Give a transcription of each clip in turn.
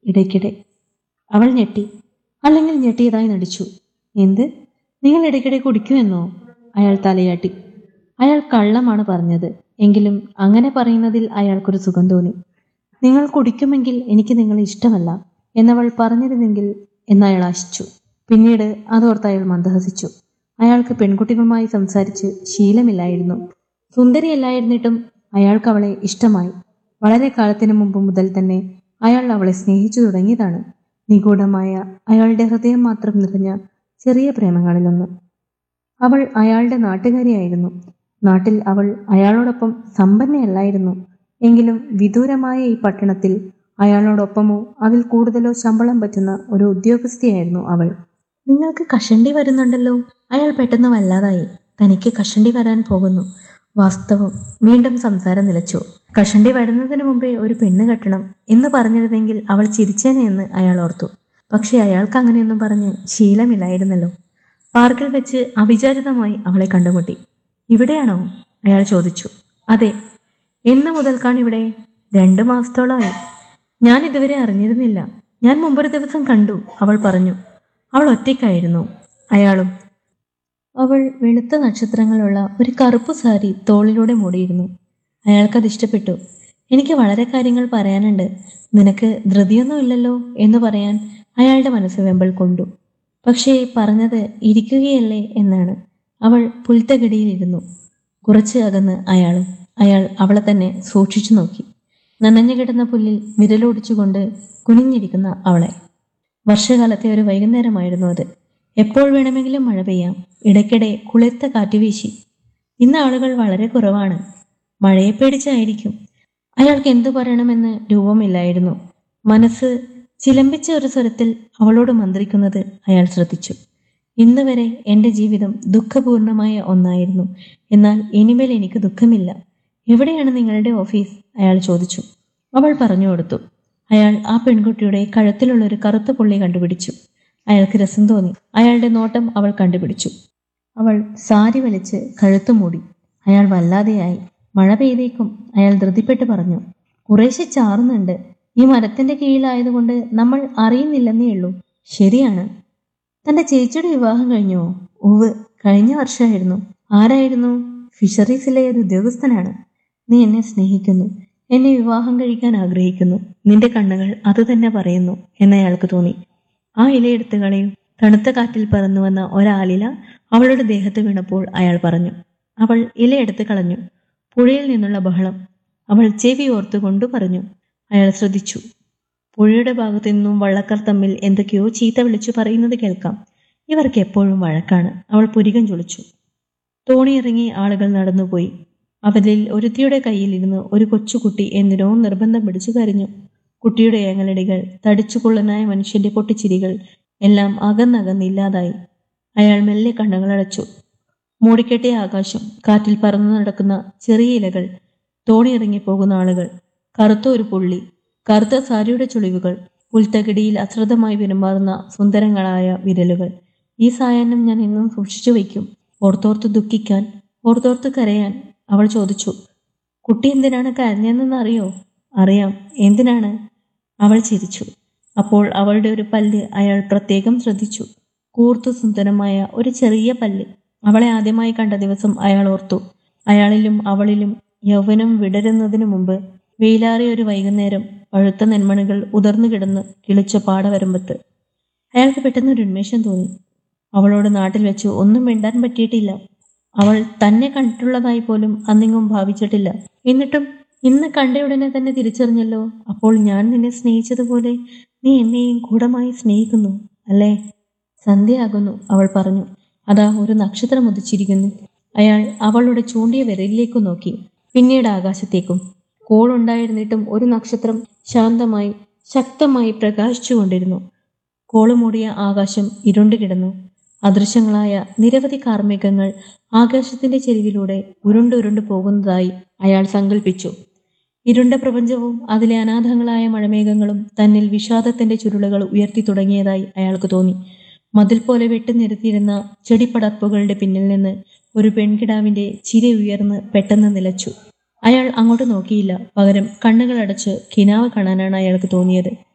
ഇടയ്ക്കിടെ അവൾ ഞെട്ടി അല്ലെങ്കിൽ ഞെട്ടിയതായി നടിച്ചു എന്ത് നിങ്ങൾ ഇടയ്ക്കിടെ കുടിക്കുമെന്നോ അയാൾ തലയാട്ടി അയാൾ കള്ളമാണ് പറഞ്ഞത് എങ്കിലും അങ്ങനെ പറയുന്നതിൽ അയാൾക്കൊരു സുഖം തോന്നി നിങ്ങൾ കുടിക്കുമെങ്കിൽ എനിക്ക് നിങ്ങളെ ഇഷ്ടമല്ല എന്നവൾ പറഞ്ഞിരുന്നെങ്കിൽ എന്നയാൾ ആശിച്ചു പിന്നീട് അതോർത്ത് അയാൾ മന്ദഹസിച്ചു അയാൾക്ക് പെൺകുട്ടികളുമായി സംസാരിച്ച് ശീലമില്ലായിരുന്നു സുന്ദരിയല്ലായിരുന്നിട്ടും അയാൾക്ക് അവളെ ഇഷ്ടമായി വളരെ കാലത്തിനു മുമ്പ് മുതൽ തന്നെ അയാൾ അവളെ സ്നേഹിച്ചു തുടങ്ങിയതാണ് നിഗൂഢമായ അയാളുടെ ഹൃദയം മാത്രം നിറഞ്ഞ ചെറിയ പ്രേമങ്ങളിലൊന്ന് അവൾ അയാളുടെ നാട്ടുകാരിയായിരുന്നു നാട്ടിൽ അവൾ അയാളോടൊപ്പം സമ്പന്നയല്ലായിരുന്നു എങ്കിലും വിദൂരമായ ഈ പട്ടണത്തിൽ അയാളോടൊപ്പമോ അതിൽ കൂടുതലോ ശമ്പളം പറ്റുന്ന ഒരു ഉദ്യോഗസ്ഥയായിരുന്നു അവൾ നിങ്ങൾക്ക് കഷണ്ടി വരുന്നുണ്ടല്ലോ അയാൾ പെട്ടെന്ന് വല്ലാതായി തനിക്ക് കഷണ്ടി വരാൻ പോകുന്നു വാസ്തവം വീണ്ടും സംസാരം നിലച്ചു കഷണ്ടി വരുന്നതിന് മുമ്പേ ഒരു പെണ്ണ് കെട്ടണം എന്ന് പറഞ്ഞിരുന്നെങ്കിൽ അവൾ ചിരിച്ചേനെ എന്ന് അയാൾ ഓർത്തു പക്ഷെ അയാൾക്ക് അങ്ങനെയൊന്നും പറഞ്ഞ് ശീലമില്ലായിരുന്നല്ലോ പാർക്കിൽ വെച്ച് അവിചാരിതമായി അവളെ കണ്ടുമുട്ടി ഇവിടെയാണോ അയാൾ ചോദിച്ചു അതെ എന്ന് മുതൽക്കാണ് ഇവിടെ രണ്ടു മാസത്തോളമായി ഞാൻ ഇതുവരെ അറിഞ്ഞിരുന്നില്ല ഞാൻ മുമ്പൊരു ദിവസം കണ്ടു അവൾ പറഞ്ഞു അവൾ ഒറ്റയ്ക്കായിരുന്നു അയാളും അവൾ വെളുത്ത നക്ഷത്രങ്ങളുള്ള ഒരു കറുപ്പ് സാരി തോളിലൂടെ മൂടിയിരുന്നു അയാൾക്കത് ഇഷ്ടപ്പെട്ടു എനിക്ക് വളരെ കാര്യങ്ങൾ പറയാനുണ്ട് നിനക്ക് ധൃതിയൊന്നുമില്ലല്ലോ എന്ന് പറയാൻ അയാളുടെ മനസ്സ് വെമ്പൽ കൊണ്ടു പക്ഷേ പറഞ്ഞത് ഇരിക്കുകയല്ലേ എന്നാണ് അവൾ പുൽത്തകിടിയിലിരുന്നു കുറച്ച് അകന്ന് അയാളും അയാൾ അവളെ തന്നെ സൂക്ഷിച്ചു നോക്കി നനഞ്ഞു കിടന്ന പുല്ലിൽ വിരലോടിച്ചുകൊണ്ട് കുനിഞ്ഞിരിക്കുന്ന അവളെ വർഷകാലത്തെ ഒരു വൈകുന്നേരമായിരുന്നു അത് എപ്പോൾ വേണമെങ്കിലും മഴ പെയ്യാം ഇടയ്ക്കിടെ കുളിർത്ത കാറ്റ് വീശി ഇന്ന് ആളുകൾ വളരെ കുറവാണ് മഴയെ പേടിച്ചായിരിക്കും അയാൾക്ക് എന്തു പറയണമെന്ന് രൂപമില്ലായിരുന്നു മനസ്സ് ചിലമ്പിച്ച ഒരു സ്വരത്തിൽ അവളോട് മന്ത്രിക്കുന്നത് അയാൾ ശ്രദ്ധിച്ചു ഇന്ന് വരെ എൻ്റെ ജീവിതം ദുഃഖപൂർണമായ ഒന്നായിരുന്നു എന്നാൽ ഇനിമേൽ എനിക്ക് ദുഃഖമില്ല എവിടെയാണ് നിങ്ങളുടെ ഓഫീസ് അയാൾ ചോദിച്ചു അവൾ പറഞ്ഞു കൊടുത്തു അയാൾ ആ പെൺകുട്ടിയുടെ കഴുത്തിലുള്ള ഒരു കറുത്ത പുള്ളി കണ്ടുപിടിച്ചു അയാൾക്ക് രസം തോന്നി അയാളുടെ നോട്ടം അവൾ കണ്ടുപിടിച്ചു അവൾ സാരി വലിച്ച് കഴുത്ത് മൂടി അയാൾ വല്ലാതെയായി മഴ പെയ്തേക്കും അയാൾ ധൃതിപ്പെട്ട് പറഞ്ഞു കുറേശ്ശെ ചാറുന്നുണ്ട് ഈ മരത്തിന്റെ കീഴിലായതുകൊണ്ട് നമ്മൾ അറിയുന്നില്ലെന്നേ ഉള്ളൂ ശരിയാണ് തന്റെ ചേച്ചിയുടെ വിവാഹം കഴിഞ്ഞോ ഉവ് കഴിഞ്ഞ വർഷമായിരുന്നു ആരായിരുന്നു ഫിഷറീസിലെ ഒരു ഉദ്യോഗസ്ഥനാണ് നീ എന്നെ സ്നേഹിക്കുന്നു എന്നെ വിവാഹം കഴിക്കാൻ ആഗ്രഹിക്കുന്നു നിന്റെ കണ്ണുകൾ അത് തന്നെ പറയുന്നു എന്നയാൾക്ക് തോന്നി ആ ഇലയെടുത്ത് കളയും തണുത്ത കാറ്റിൽ പറന്നു വന്ന ഒരാലില അവളുടെ ദേഹത്ത് വീണപ്പോൾ അയാൾ പറഞ്ഞു അവൾ ഇലയെടുത്ത് കളഞ്ഞു പുഴയിൽ നിന്നുള്ള ബഹളം അവൾ ചെവി ഓർത്തുകൊണ്ട് പറഞ്ഞു അയാൾ ശ്രദ്ധിച്ചു പുഴയുടെ ഭാഗത്തു നിന്നും വള്ളക്കാർ തമ്മിൽ എന്തൊക്കെയോ ചീത്ത വിളിച്ചു പറയുന്നത് കേൾക്കാം ഇവർക്ക് എപ്പോഴും വഴക്കാണ് അവൾ പുരികം ചൊളിച്ചു തോണിയിറങ്ങി ആളുകൾ നടന്നുപോയി അവരിൽ ഒരുത്തിയുടെ കയ്യിലിരുന്ന് ഒരു കൊച്ചുകുട്ടി എന്തിനോ നിർബന്ധം പിടിച്ചു കരഞ്ഞു കുട്ടിയുടെ ഏങ്ങലടികൾ തടിച്ചുകൊള്ളനായ മനുഷ്യന്റെ പൊട്ടിച്ചിരികൾ എല്ലാം അകന്നകന്നില്ലാതായി അയാൾ മെല്ലെ കണ്ണുകളടച്ചു മൂടിക്കെട്ടിയ ആകാശം കാറ്റിൽ പറന്നു നടക്കുന്ന ചെറിയ ഇലകൾ തോണിയിറങ്ങി പോകുന്ന ആളുകൾ കറുത്ത ഒരു പുള്ളി കറുത്ത സാരിയുടെ ചുളിവുകൾ പുൽത്തകിടിയിൽ അശ്രദ്ധമായി പെരുമാറുന്ന സുന്ദരങ്ങളായ വിരലുകൾ ഈ സായാഹ്നം ഞാൻ എന്നും സൂക്ഷിച്ചു വയ്ക്കും ഓർത്തോർത്ത് ദുഃഖിക്കാൻ ഓർത്തോർത്ത് കരയാൻ അവൾ ചോദിച്ചു കുട്ടി എന്തിനാണ് കരഞ്ഞതെന്ന് അറിയോ അറിയാം എന്തിനാണ് അവൾ ചിരിച്ചു അപ്പോൾ അവളുടെ ഒരു പല്ല് അയാൾ പ്രത്യേകം ശ്രദ്ധിച്ചു കൂർത്തു സുന്ദരമായ ഒരു ചെറിയ പല്ല് അവളെ ആദ്യമായി കണ്ട ദിവസം അയാൾ ഓർത്തു അയാളിലും അവളിലും യൗവനം വിടരുന്നതിനു മുമ്പ് വെയിലാറിയ ഒരു വൈകുന്നേരം പഴുത്ത നെന്മണികൾ ഉതിർന്നു കിടന്ന് കിളിച്ച പാടവരമ്പത്ത് അയാൾക്ക് പെട്ടെന്ന് ഒരു ഉന്മേഷം തോന്നി അവളോട് നാട്ടിൽ വെച്ച് ഒന്നും മിണ്ടാൻ പറ്റിയിട്ടില്ല അവൾ തന്നെ കണ്ടിട്ടുള്ളതായി പോലും അന്നിങ്ങും ഭാവിച്ചിട്ടില്ല എന്നിട്ടും ഇന്ന് കണ്ടയുടനെ തന്നെ തിരിച്ചറിഞ്ഞല്ലോ അപ്പോൾ ഞാൻ നിന്നെ സ്നേഹിച്ചതുപോലെ നീ എന്നെയും ഗൂഢമായി സ്നേഹിക്കുന്നു അല്ലേ സന്ധ്യയാകുന്നു അവൾ പറഞ്ഞു അതാ ഒരു നക്ഷത്രം ഉദിച്ചിരിക്കുന്നു അയാൾ അവളുടെ ചൂണ്ടിയ വിരലിലേക്ക് നോക്കി പിന്നീട് ആകാശത്തേക്കും കോളുണ്ടായിരുന്നിട്ടും ഒരു നക്ഷത്രം ശാന്തമായി ശക്തമായി പ്രകാശിച്ചുകൊണ്ടിരുന്നു കോള് മൂടിയ ആകാശം ഇരുണ്ടുകിടന്നു അദൃശ്യങ്ങളായ നിരവധി കാർമികങ്ങൾ ആകാശത്തിന്റെ ചെരിവിലൂടെ ഉരുണ്ടുരുണ്ടു പോകുന്നതായി അയാൾ സങ്കല്പിച്ചു ഇരുണ്ട പ്രപഞ്ചവും അതിലെ അനാഥങ്ങളായ മഴമേഘങ്ങളും തന്നിൽ വിഷാദത്തിന്റെ ചുരുളുകൾ ഉയർത്തി തുടങ്ങിയതായി അയാൾക്ക് തോന്നി മതിൽ പോലെ വെട്ടിനിരത്തിയിരുന്ന ചെടിപ്പടർപ്പുകളുടെ പിന്നിൽ നിന്ന് ഒരു പെൺകിടാവിന്റെ ചിരി ഉയർന്ന് പെട്ടെന്ന് നിലച്ചു അയാൾ അങ്ങോട്ട് നോക്കിയില്ല പകരം കണ്ണുകളടച്ച് കിനാവ് കാണാനാണ് അയാൾക്ക് തോന്നിയത്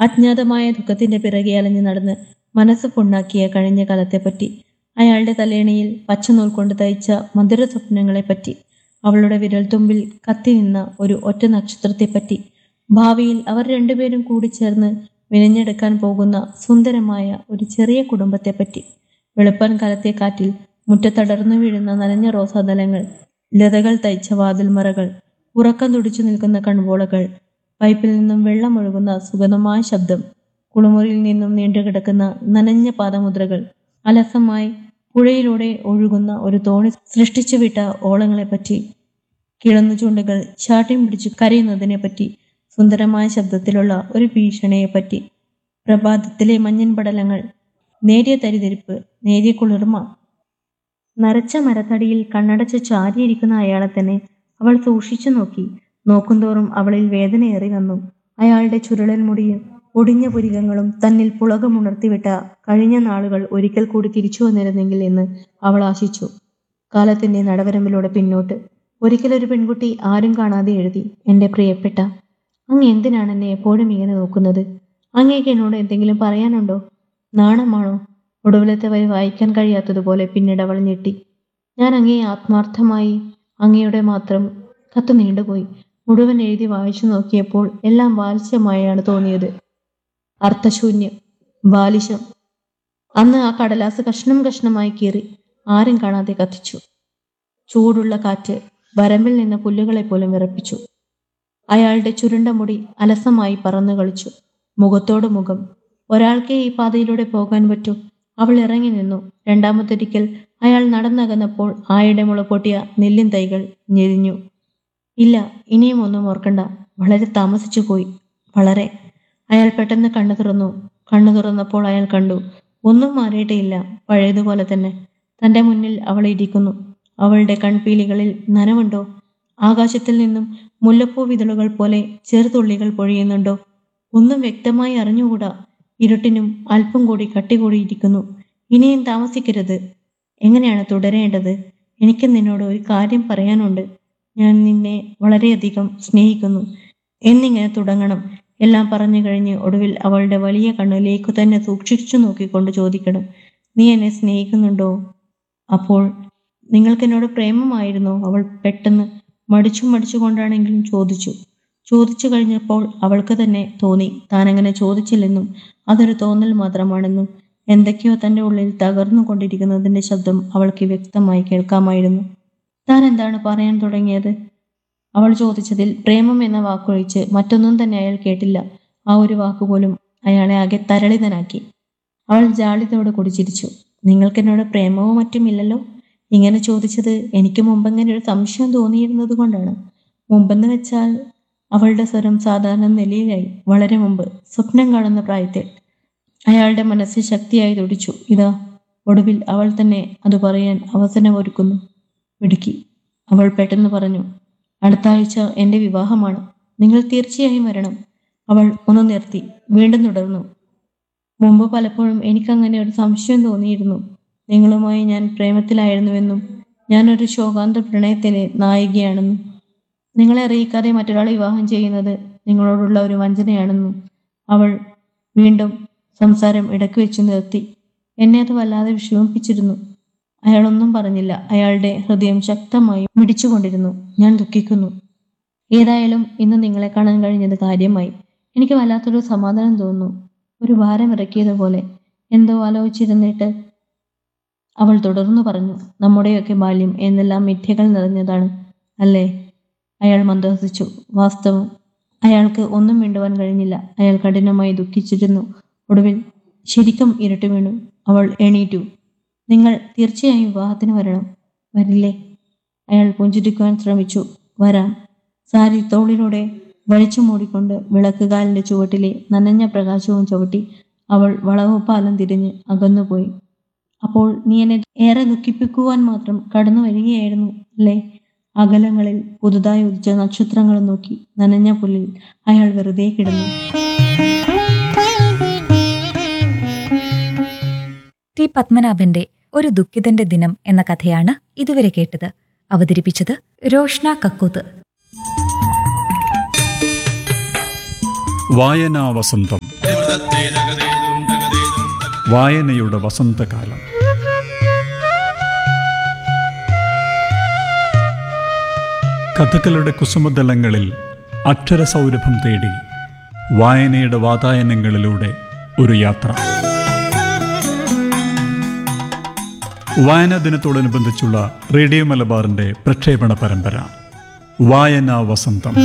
അജ്ഞാതമായ ദുഃഖത്തിന്റെ പിറകെ അലഞ്ഞു നടന്ന് മനസ്സ് പുണ്ണാക്കിയ കഴിഞ്ഞ കാലത്തെപ്പറ്റി അയാളുടെ തലേണയിൽ പച്ചനൂൽ കൊണ്ട് തയ്ച്ച മധുര സ്വപ്നങ്ങളെപ്പറ്റി അവളുടെ വിരൽത്തുമ്പിൽ കത്തി നിന്ന ഒരു ഒറ്റ നക്ഷത്രത്തെപ്പറ്റി ഭാവിയിൽ അവർ രണ്ടുപേരും കൂടി ചേർന്ന് വിനഞ്ഞെടുക്കാൻ പോകുന്ന സുന്ദരമായ ഒരു ചെറിയ കുടുംബത്തെപ്പറ്റി വെളുപ്പൻ കാലത്തെ കാറ്റിൽ മുറ്റത്തടർന്നു വീഴുന്ന നനഞ്ഞ റോസാതലങ്ങൾ ലതകൾ തയ്ച്ച വാതിൽമറകൾ ഉറക്കം തുടിച്ചു നിൽക്കുന്ന കൺപോളകൾ പൈപ്പിൽ നിന്നും വെള്ളമൊഴുകുന്ന സുഗതമായ ശബ്ദം കുളിമുറിയിൽ നിന്നും നീണ്ടുകിടക്കുന്ന നനഞ്ഞ പാദമുദ്രകൾ അലസമായി പുഴയിലൂടെ ഒഴുകുന്ന ഒരു തോണി സൃഷ്ടിച്ചുവിട്ട ഓളങ്ങളെപ്പറ്റി കിളന്നു ചൂണ്ടുകൾ ചാട്ടിയും പിടിച്ചു കരയുന്നതിനെപ്പറ്റി സുന്ദരമായ ശബ്ദത്തിലുള്ള ഒരു ഭീഷണിയെപ്പറ്റി പ്രഭാതത്തിലെ മഞ്ഞൻ പടലങ്ങൾ നേരിയ തരിതിരിപ്പ് നേരിയ കുളിർമ നരച്ച മരത്തടിയിൽ കണ്ണടച്ച് ചാരിയിരിക്കുന്ന അയാളെ തന്നെ അവൾ സൂക്ഷിച്ചു നോക്കി നോക്കുന്തോറും അവളിൽ വേദനയേറി വന്നു അയാളുടെ ചുരുളൻ മുടിയും ഒടിഞ്ഞ പുരികങ്ങളും തന്നിൽ പുളകമുണർത്തിവിട്ട കഴിഞ്ഞ നാളുകൾ ഒരിക്കൽ കൂടി തിരിച്ചു വന്നിരുന്നെങ്കിൽ എന്ന് അവൾ ആശിച്ചു കാലത്തിന്റെ നടവരമ്പിലൂടെ പിന്നോട്ട് ഒരിക്കലൊരു പെൺകുട്ടി ആരും കാണാതെ എഴുതി എന്റെ പ്രിയപ്പെട്ട അങ്ങ് എന്തിനാണ് എന്നെ എപ്പോഴും ഇങ്ങനെ നോക്കുന്നത് അങ്ങേക്ക് എന്നോട് എന്തെങ്കിലും പറയാനുണ്ടോ നാണമാണോ ഒടുവിലത്തെ വരി വായിക്കാൻ കഴിയാത്തതുപോലെ പിന്നീട് അവൾ ഞെട്ടി ഞാൻ അങ്ങയെ ആത്മാർത്ഥമായി അങ്ങയുടെ മാത്രം കത്ത് നീണ്ടുപോയി മുഴുവൻ എഴുതി വായിച്ചു നോക്കിയപ്പോൾ എല്ലാം ബാലിശമായാണ് തോന്നിയത് അർത്ഥശൂന്യം ബാലിശം അന്ന് ആ കടലാസ് കഷ്ണം കഷ്ണമായി കീറി ആരും കാണാതെ കത്തിച്ചു ചൂടുള്ള കാറ്റ് വരമ്പിൽ നിന്ന് പുല്ലുകളെ പോലും വിറപ്പിച്ചു അയാളുടെ ചുരുണ്ട മുടി അലസമായി പറന്നു കളിച്ചു മുഖത്തോട് മുഖം ഒരാൾക്കേ ഈ പാതയിലൂടെ പോകാൻ പറ്റൂ അവൾ ഇറങ്ങി നിന്നു രണ്ടാമതൊരിക്കൽ അയാൾ നടന്നകന്നപ്പോൾ ആയുടെ മുള പൊട്ടിയ നെല്ലിൻ തൈകൾ ഞെരിഞ്ഞു ഇല്ല ഇനിയും ഒന്നും ഓർക്കണ്ട വളരെ താമസിച്ചു പോയി വളരെ അയാൾ പെട്ടെന്ന് കണ്ണു തുറന്നു കണ്ണു തുറന്നപ്പോൾ അയാൾ കണ്ടു ഒന്നും മാറിയിട്ടില്ല പഴയതുപോലെ തന്നെ തന്റെ മുന്നിൽ അവൾ ഇരിക്കുന്നു അവളുടെ കൺപീലികളിൽ നനവുണ്ടോ ആകാശത്തിൽ നിന്നും മുല്ലപ്പൂ വിതളുകൾ പോലെ ചെറുതുള്ളികൾ പൊഴിയുന്നുണ്ടോ ഒന്നും വ്യക്തമായി അറിഞ്ഞുകൂടാ ഇരുട്ടിനും അല്പം കൂടി കട്ടി കൂടിയിരിക്കുന്നു ഇനിയും താമസിക്കരുത് എങ്ങനെയാണ് തുടരേണ്ടത് എനിക്ക് നിന്നോട് ഒരു കാര്യം പറയാനുണ്ട് ഞാൻ നിന്നെ വളരെയധികം സ്നേഹിക്കുന്നു എന്നിങ്ങനെ തുടങ്ങണം എല്ലാം പറഞ്ഞു കഴിഞ്ഞ് ഒടുവിൽ അവളുടെ വലിയ കണ്ണിലേക്ക് തന്നെ സൂക്ഷിച്ചു നോക്കിക്കൊണ്ട് ചോദിക്കണം നീ എന്നെ സ്നേഹിക്കുന്നുണ്ടോ അപ്പോൾ നിങ്ങൾക്ക് എന്നോട് പ്രേമമായിരുന്നോ അവൾ പെട്ടെന്ന് മടിച്ചു മടിച്ചുകൊണ്ടാണെങ്കിലും ചോദിച്ചു ചോദിച്ചു കഴിഞ്ഞപ്പോൾ അവൾക്ക് തന്നെ തോന്നി താൻ അങ്ങനെ ചോദിച്ചില്ലെന്നും അതൊരു തോന്നൽ മാത്രമാണെന്നും എന്തൊക്കെയോ തന്റെ ഉള്ളിൽ തകർന്നു കൊണ്ടിരിക്കുന്നതിന്റെ ശബ്ദം അവൾക്ക് വ്യക്തമായി കേൾക്കാമായിരുന്നു താൻ എന്താണ് പറയാൻ തുടങ്ങിയത് അവൾ ചോദിച്ചതിൽ പ്രേമം എന്ന വാക്കൊഴിച്ച് മറ്റൊന്നും തന്നെ അയാൾ കേട്ടില്ല ആ ഒരു വാക്കുപോലും അയാളെ ആകെ തരളിതനാക്കി അവൾ ജാളിതയോട് കുടിച്ചിരിച്ചു നിങ്ങൾക്ക് എന്നോട് പ്രേമവും മറ്റുമില്ലല്ലോ ഇങ്ങനെ ചോദിച്ചത് എനിക്ക് മുമ്പങ്ങനെ ഒരു സംശയം തോന്നിയിരുന്നത് കൊണ്ടാണ് മുമ്പെന്ന് വെച്ചാൽ അവളുടെ സ്വരം സാധാരണ നിലയിലായി വളരെ മുമ്പ് സ്വപ്നം കാണുന്ന പ്രായത്തിൽ അയാളുടെ മനസ്സ് ശക്തിയായി തുടിച്ചു ഇതാ ഒടുവിൽ അവൾ തന്നെ അത് പറയാൻ അവസരമൊരുക്കുന്നു മിടുക്കി അവൾ പെട്ടെന്ന് പറഞ്ഞു അടുത്ത ആഴ്ച എൻ്റെ വിവാഹമാണ് നിങ്ങൾ തീർച്ചയായും വരണം അവൾ ഒന്ന് നിർത്തി വീണ്ടും തുടർന്നു മുമ്പ് പലപ്പോഴും എനിക്കങ്ങനെ ഒരു സംശയം തോന്നിയിരുന്നു നിങ്ങളുമായി ഞാൻ പ്രേമത്തിലായിരുന്നുവെന്നും ഞാനൊരു ശോകാന്ത പ്രണയത്തിലെ നായികയാണെന്നും നിങ്ങളെ അറിയിക്കാതെ മറ്റൊരാളെ വിവാഹം ചെയ്യുന്നത് നിങ്ങളോടുള്ള ഒരു വഞ്ചനയാണെന്നും അവൾ വീണ്ടും സംസാരം ഇടയ്ക്ക് വെച്ച് നിർത്തി എന്നെ അത് വല്ലാതെ വിഷമിപ്പിച്ചിരുന്നു അയാളൊന്നും പറഞ്ഞില്ല അയാളുടെ ഹൃദയം ശക്തമായി മിടിച്ചുകൊണ്ടിരുന്നു ഞാൻ ദുഃഖിക്കുന്നു ഏതായാലും ഇന്ന് നിങ്ങളെ കാണാൻ കഴിഞ്ഞത് കാര്യമായി എനിക്ക് വല്ലാത്തൊരു സമാധാനം തോന്നുന്നു ഒരു ഭാരം ഇറക്കിയതുപോലെ എന്തോ ആലോചിച്ചിരുന്നിട്ട് അവൾ തുടർന്നു പറഞ്ഞു നമ്മുടെയൊക്കെ ബാല്യം എന്നെല്ലാം മിഥ്യകൾ നിറഞ്ഞതാണ് അല്ലേ അയാൾ മന്ദഹസിച്ചു വാസ്തവം അയാൾക്ക് ഒന്നും മിണ്ടുവാൻ കഴിഞ്ഞില്ല അയാൾ കഠിനമായി ദുഃഖിച്ചിരുന്നു ഒടുവിൽ ശരിക്കും ഇരുട്ട് വീണു അവൾ എണീറ്റു നിങ്ങൾ തീർച്ചയായും വിവാഹത്തിന് വരണം വരില്ലേ അയാൾ പുഞ്ചിരിക്കുവാൻ ശ്രമിച്ചു വരാം സാരി തോളിലൂടെ വലിച്ചു മൂടിക്കൊണ്ട് വിളക്കുകാലിന്റെ ചുവട്ടിലെ നനഞ്ഞ പ്രകാശവും ചവിട്ടി അവൾ വളവ് പാലം തിരിഞ്ഞ് അകന്നുപോയി അപ്പോൾ നീ എന്നെ ഏറെ ദുഃഖിപ്പിക്കുവാൻ മാത്രം കടന്നു വരികയായിരുന്നു അല്ലേ അകലങ്ങളിൽ പുതുതായി ഉദിച്ച നക്ഷത്രങ്ങൾ നോക്കി നനഞ്ഞ പുല്ലിൽ അയാൾ വെറുതെ കിടന്നു ടി പത്മനാഭന്റെ ഒരു ദുഃഖിതന്റെ ദിനം എന്ന കഥയാണ് ഇതുവരെ കേട്ടത് അവതരിപ്പിച്ചത് രോഷ്ന കക്കൂത്ത് വായനാ വസന്തം വായനയുടെ വസന്തകാലം കഥകളുടെ കുസുമതലങ്ങളിൽ അക്ഷരസൗരഭം തേടി വായനയുടെ വാതായനങ്ങളിലൂടെ ഒരു യാത്ര വായനാ ദിനത്തോടനുബന്ധിച്ചുള്ള റേഡിയോ മലബാറിന്റെ പ്രക്ഷേപണ പരമ്പര വായനാ വസന്തം